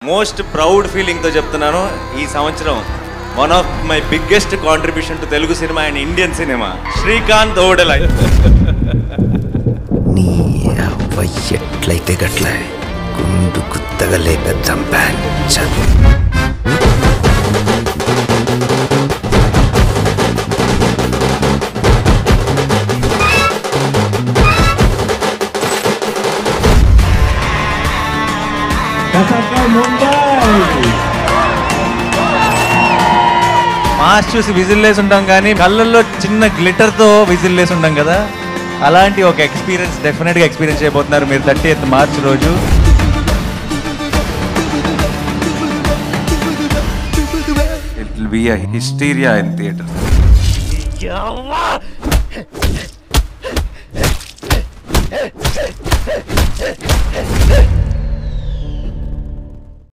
most proud ఫీలింగ్తో చెప్తున్నాను ఈ సంవత్సరం one of my biggest contribution to Telugu cinema and Indian cinema Srikanth Odela నీ అవ్వ ఎట్లయితే గట్ల గుండు గుత్తగా లేక చంపాను మాస్ చూసి విజిల్ వేసి ఉంటాం కానీ కళ్ళల్లో చిన్న గ్లిటర్తో విజిల్ వేసి ఉంటాం కదా అలాంటి ఒక ఎక్స్పీరియన్స్ డెఫినెట్గా ఎక్స్పీరియన్స్ చేయబోతున్నారు మీరు థర్టీ ఎయిత్ మార్చ్ రోజు it will be a hysteria in theatre